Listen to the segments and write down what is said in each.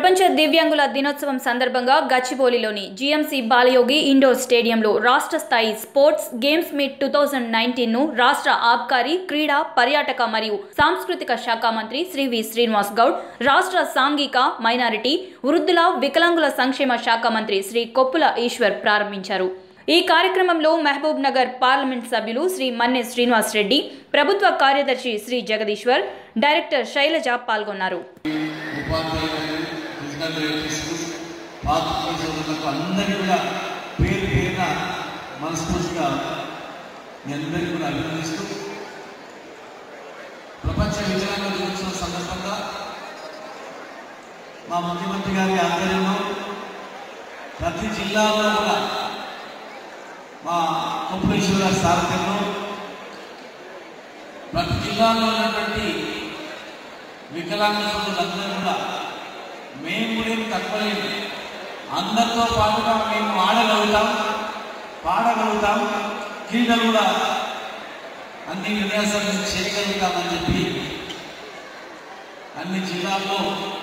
ప్రపంచ దివ్యాంగుల దినోత్సవం సందర్భంగా గచ్చిబౌలిలోని జీఎంసీ బాలయోగి ఇండోర్ స్టేడియంలో రాష్ట్ర స్థాయి sports games meet two thousand nineteen రాష్ట్ర ఆబ్కారీ క్రీడా పర్యాటక మరియు సాంస్కృతిక శాఖ మంత్రి శ్రీ వి శ్రీనివాస్ గౌడ్ రాష్ట్ర సాంఘిక మైనారిటీ వృద్ధుల వికలాంగుల సంక్షేమ శాఖ మంత్రి శ్రీ కొప్పుల ఈశ్వర్ ప్రారంభించారు ఈ కార్యక్రమంలో మహబూబ్ నగర్ పార్లమెంట్ సభ్యులు శ్రీ మన్నె శ్రీనివాస్ రెడ్డి ప్రభుత్వ కార్యదర్శి శ్రీ జగదీశ్వర్ డైరెక్టర్ శైలజ పాల్గొన్నారు ఉపాధ్యాయులు ఫిజికల్ థెరపిస్టులు పాత్రికేయ సోదరులకు అందరికీ కూడా పేరు పేరున మనస్ఫూర్తిగా మీ అందరికీ కూడా అభినందిస్తూ ప్రపంచ వికలాంగ దినోత్సవం సందర్భంగా మా ముఖ్యమంత్రి గారి ఆధ్వర్యంలో ప్రతి జిల్లాలో కూడా మా కొప్పేశ్వర గారి సారథ్యంలో ప్రతి జిల్లాలో ఉన్నటువంటి వికలాంగ సోదరులందరూ కూడా మేము కూడా ఏం తక్కువలేదు అందరితో పాటుగా మేము ఆడగలుగుతాం పాడగలుగుతాం క్రీడలు కూడా అన్ని విన్యాసాలు చేయగలుగుతామని చెప్పి అన్ని జిల్లాల్లో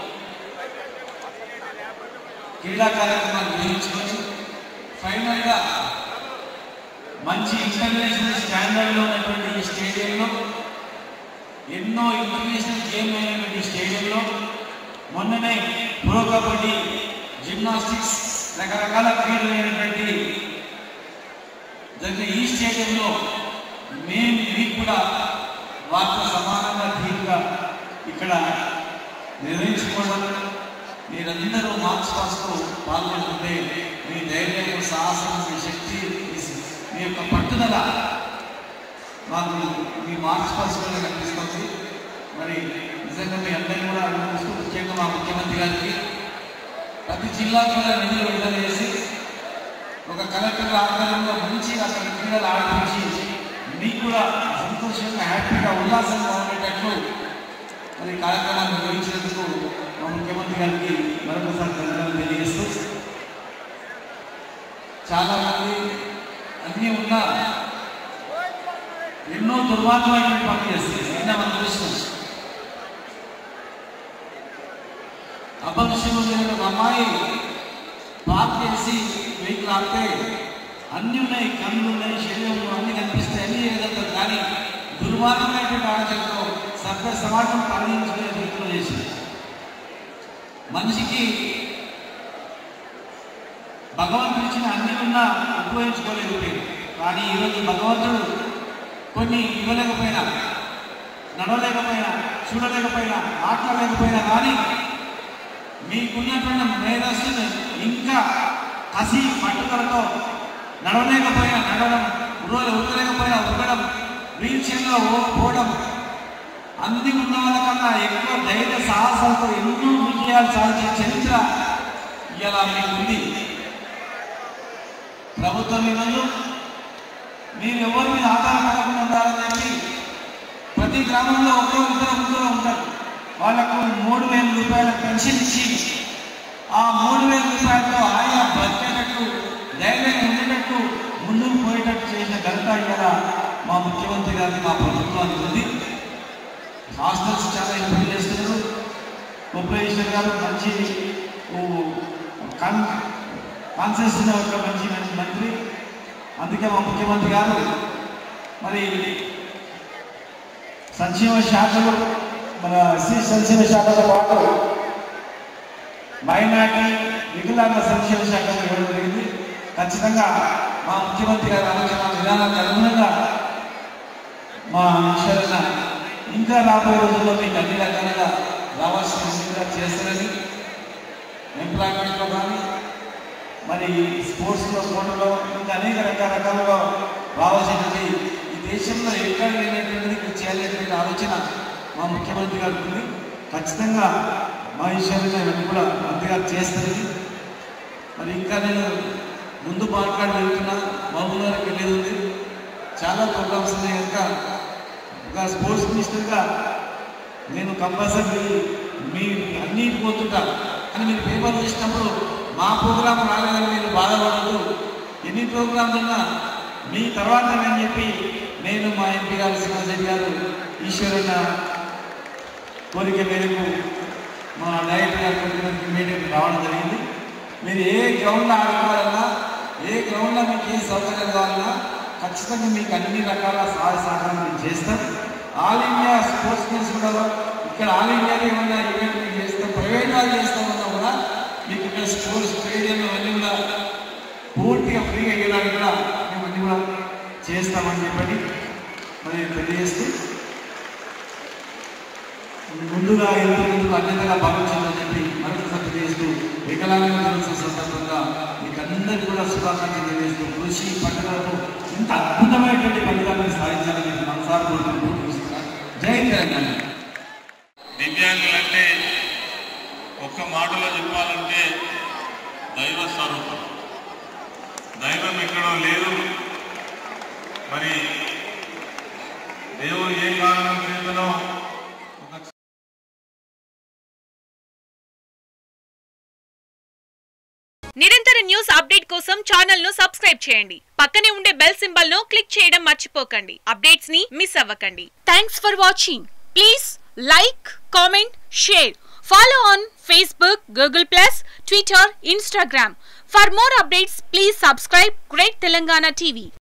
క్రీడా కార్యక్రమాలు నిర్వహించుకొని ఫైనల్గా మంచి ఇంటర్నేషనల్ స్టాండర్డ్లో ఉన్నటువంటి ఈ స్టేడియంలో ఎన్నో ఇంటర్నేషనల్ గేమ్ అయినటువంటి స్టేడియంలో మొన్ననే ప్రో కబడ్డీ జిమ్నాస్టిక్స్ రకరకాల క్రీడలు అయినటువంటి జరిగిన ఈ స్టేడియంలో మేము మీకు కూడా వాటితో సమానంగా ధీటుగా ఇక్కడ నిర్వహించుకోవడం మీరందరూ మార్క్స్ పాస్తో పాల్గొంటుంటే మీ ధైర్యం సాహసం మీ శక్తి మీ- మీ యొక్క పట్టుదల మాకు మీ మార్క్స్ పర్సనల్గా కనిపిస్తుంది మరి నిజంగా మీ అందరినీ కూడా అభినందిస్తూ ముఖ్యంగా మా ముఖ్యమంత్రి గారికి ప్రతి జిల్లాకు కూడా నిధులు విడుదల చేసి ఒక కలెక్టర్ ఆధ్వర్యంలో మంచి అక్కడ క్రీడలు ఆడిపించి మీకు కూడా సంతోషంగా హ్యాపీగా ఉల్లాసంగా ఉండేటట్లు మరి ఈ కార్యక్రమాన్ని నిర్వహించినందుకు మా ముఖ్యమంత్రి గారికి మరొకసారి ధన్యవాదాలు తెలియజేస్తూ చాలా మంది అన్నీ ఉన్నా ఎన్నో దుర్మార్గమైన పనులు చేస్తుంది నిన్న మనం చూసినాం అపవిషయం జరిగిన ఒక అమ్మాయి పార్క్ చేసి వెహికల్ ఆపితే అన్నీ ఉన్నాయి కళ్ళు ఉన్నాయి శరీరం అన్నీ కనిపిస్తాయి అన్నీ చేయగలుగుతారు కానీ దుర్మార్గమైనటువంటి ఆలోచనతో సభ్య సమాజం పరిగణించుకునే రీతిలో చేసింది మనిషికి భగవంతుడు ఇచ్చిన అన్ని ఉన్నా ఉపయోగించుకోలేకపోయింది కానీ ఈరోజు భగవంతుడు కొన్ని ఇవ్వలేకపోయినా నడవలేకపోయినా చూడలేకపోయినా మాట్లాడలేకపోయినా కానీ మీకున్నటువంటి మేధస్సును ఇంకా కసి పట్టుదలతో నడవలేకపోయినా నడవడం ఉర్ర ఉరలేకపోయినా ఉరగడం వీల్ చైర్లో పోవడం అన్ని ఉన్న వాళ్ళకన్నా ఎక్కువ ధైర్య సాహసాలతో ఎన్నో విజయాలు సాధించే చరిత్ర ఇలా మీకు ఉంది ప్రభుత్వం ఈరోజు మీరు ఎవరి మీద ఆధారపడకుండా ఉండాలని చెప్పి ప్రతి గ్రామంలో ఒకరో ఇద్దరు ముగ్గురు ఉంటారు వాళ్ళకు మూడు వేల రూపాయల పెన్షన్ ఇచ్చి ఆ మూడు వేల రూపాయలతో ఆయన బతికేటట్టు ధైర్యంగా ఉండేటట్టు ముందుకు పోయేటట్టు చేసిన ఘనత ఇవాళ మా ముఖ్యమంత్రి గారికి మా ప్రభుత్వానికి ఉంది హాస్టల్స్ చాలా ఇంప్రూవ్ చేస్తున్నారు ఉపేశ్వర్ గారు మంచి ఓ, కాన్ కాన్సెస్ ఉన్న ఒక మంచి మంచి మంత్రి అందుకే మా ముఖ్యమంత్రి గారు మరి సంక్షేమ శాఖలు మన ఎస్సీ సంక్షేమ శాఖతో పాటు మైనార్టీ వికలాంగ సంక్షేమ శాఖ ఇవ్వడం జరిగింది ఖచ్చితంగా మా ముఖ్యమంత్రి గారి ఆలోచన విధానానికి అనుగుణంగా మా ఈశ్వరన్న ఇంకా రాబోయే రోజుల్లో మీకు అన్ని రకాలుగా రావాల్సిన విధంగా చేస్తారని ఎంప్లాయ్మెంట్లో కానీ మరి స్పోర్ట్స్లో స్పోర్ట్లో ఇంకా అనేక రకరకాలుగా రావాల్సినటువంటి ఈ దేశంలో ఎక్కడ లేనటువంటిది ఇక్కడ చేయాలనేటువంటి ఆలోచన మా ముఖ్యమంత్రి గారికి ఉంది ఖచ్చితంగా మా ఈశ్వరంగా ఇవన్నీ కూడా మంత్రి గారు చేస్తుంది మరి ఇంకా నేను ముందు మాట్లాడి వెళ్తున్నా మహబూబ్నగర్కి వెళ్ళేది ఉంది చాలా ప్రోగ్రామ్స్ ఉన్నాయి కనుక ఒక స్పోర్ట్స్ మినిస్టర్గా నేను కంపల్సరీ మీ అన్నీ పోతుంటా కానీ మీరు పేపర్ చూసినప్పుడు మా ప్రోగ్రాం రాలేదని మీరు బాధపడద్దు ఎన్ని ప్రోగ్రాంలు ఉన్నా మీ తర్వాత నేను చెప్పి నేను మా ఎంపీ గారు శ్రీనివాస్ రెడ్డి గారు ఈశ్వరన్న కోరిక మేరకు మన డైరెక్టర్ మీటింగ్ రావడం జరిగింది మీరు ఏ గ్రౌండ్లో ఆడుకోవాలన్నా ఏ గ్రౌండ్లో మీకు ఏ సౌకర్యం కావాలన్నా ఖచ్చితంగా మీకు అన్ని రకాల సహాయ సహకారం మేము చేస్తాం ఆల్ ఇండియా స్పోర్ట్స్ మీన్స్ కూడా ఇక్కడ ఆల్ ఇండియాలో ఏమన్నా ఈవెంట్ మీకు చేస్తాం ప్రైవేట్ వాళ్ళు చేస్తామన్నా కూడా మీకు ఇక్కడ స్పోర్ట్స్ స్టేడియం అన్నీ కూడా పూర్తిగా ఫ్రీగా ఇవ్వడానికి కూడా మేము అన్ని కూడా చేస్తామని చెప్పని మరి తెలియజేస్తూ ముందుగా ఎంతో ముందుకు అన్నింటిగా భావించాలని చెప్పి మరొకసారి తెలియజేస్తూ వికలాంగ దినోత్సవ సందర్భంగా మీకు అందరికీ కూడా శుభాకాంక్షలు తెలియజేస్తూ కృషి పండుగలతో ఇంత అద్భుతమైనటువంటి పండుగలను సాధించాలని చెప్పి మనసారి కోరుకుంటూ జై తెలంగాణ దివ్యాంగులంటే ఒక్క మాటలో చెప్పాలంటే దైవ స్వరూపం దైవం ఎక్కడో లేదు మరి దేవుడు ఏ కారణం చేతనో ఒక నిరంతర న్యూస్ అప్డేట్ కోసం ఛానల్ ను సబ్స్క్రైబ్ చేయండి పక్కనే ఉండే బెల్ సింబల్ ను క్లిక్ చేయడం మర్చిపోకండి అప్డేట్స్ ని మిస్ అవ్వకండి thanks for watching please like comment share follow on Facebook Google plus Twitter Instagram for more updates please subscribe great Telangana TV